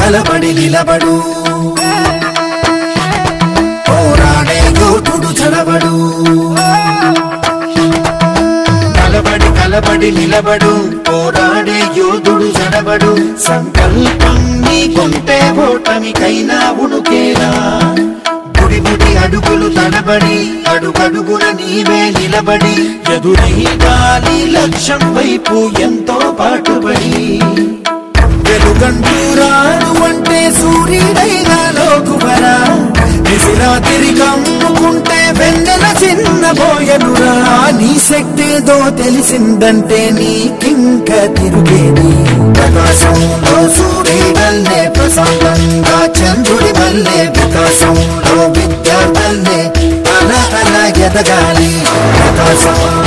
కలబడి నిలబడు పోరాడే యోధుడు చలబడు కలబడి కలబడి నిలబడు పోరాడే యోధుడు చడబడు సంకల్పం నీకుంటే ఓటమికైనా ఉడుకేలా బుడి బుడి అడుగులు తడబడి అడుగడుగున నీవే నిలబడి ఎదురై గాలి లక్ష్యం వైపు ఎంతో పాటుపడి వెలుగంటూ రాను అంటే సూర్యుడైనా లోకువరా దిశలా తిరిగి అమ్ముకుంటే వెన్నెల చిన్నబోయనురా నీ శక్తేదో తెలిసిందంటే నీకింక తిరిగేది ప్రకాశంలో సూర్యుడల్లే ప్రశాంతంగా చంద్రుడి వల్లే వికాసంలో విద్యార్థుల్లే అలా అలా ఎదగాలి ప్రకాశంలో